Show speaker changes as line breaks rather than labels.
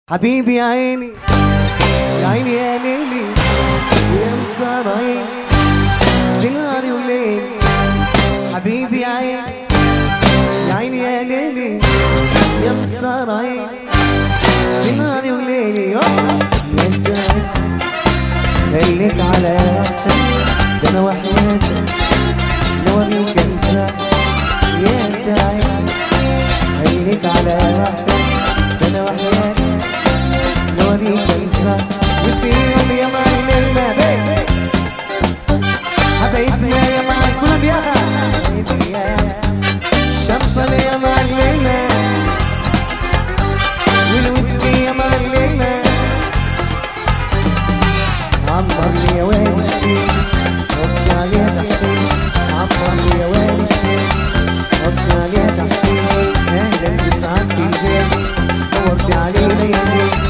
حبيبي يا عيني يا عيني يا ليلي يا مسهر عيني بنهاري وليلي حبيبي يا عيني يا عيني يا ليلي يا مسهر عيني بنهاري وليلي يا انت خليك على راحتك ده انا وحياتك لو ابيك انساك يا انت عيني خليك على راحتك ده انا وحياتك لو ابيك انساك وسيم يا معلمنا بيه حبايبنا يا معلم كلهم يا حبايبي يا شفل يا معلمنا والويسكي يا معلمنا عمر لي يا واد الشيخ حط عليها تحشيش عمر لي يا واد الشيخ حط عليها تحشيش اهلا بسعاد في البيت دورت علينا يا ليل